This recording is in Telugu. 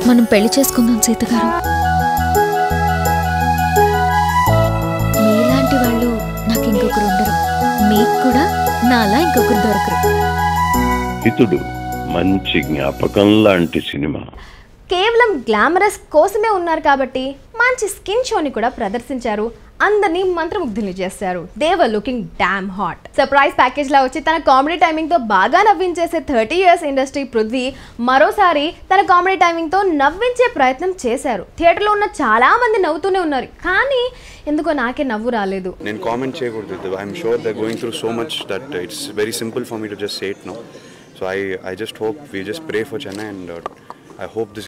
మనం పెళ్లి చేసుకుందాం సీత గారు మీలాంటి వాళ్ళు నాకు ఇంకొకరు ఉండరు మీకు కూడా నాలా ఇంకొకరు దొరకరు హితుడు మంచి జ్ఞాపకం లాంటి సినిమా కేవలం గ్లామరస్ కోసమే ఉన్నారు కాబట్టి మంచి స్కిన్ షోని కూడా ప్రదర్శించారు అందరినీ మంత్రముగ్ధుల్ని చేశారు they're looking damn hot surprise package లా వచ్చి తన కామెడీ టైమింగ్ తో బాగా నవ్వించేసే థర్టీ ఇయర్స్ ఇండస్ట్రీ పృథ్వీ మరోసారి తన కామెడీ టైమింగ్ తో నవ్వించే ప్రయత్నం చేశారు థియేటర్లో ఉన్న చాలా మంది నవ్వుతూనే ఉన్నారు కానీ ఎందుకో నాకే నవ్వు రాలేదు నేను కామెంట్ చేయకూడదు I'm sure the going through so much that it's very simple for me to just say it no so I I just hope we just pray for Chennai and I hope this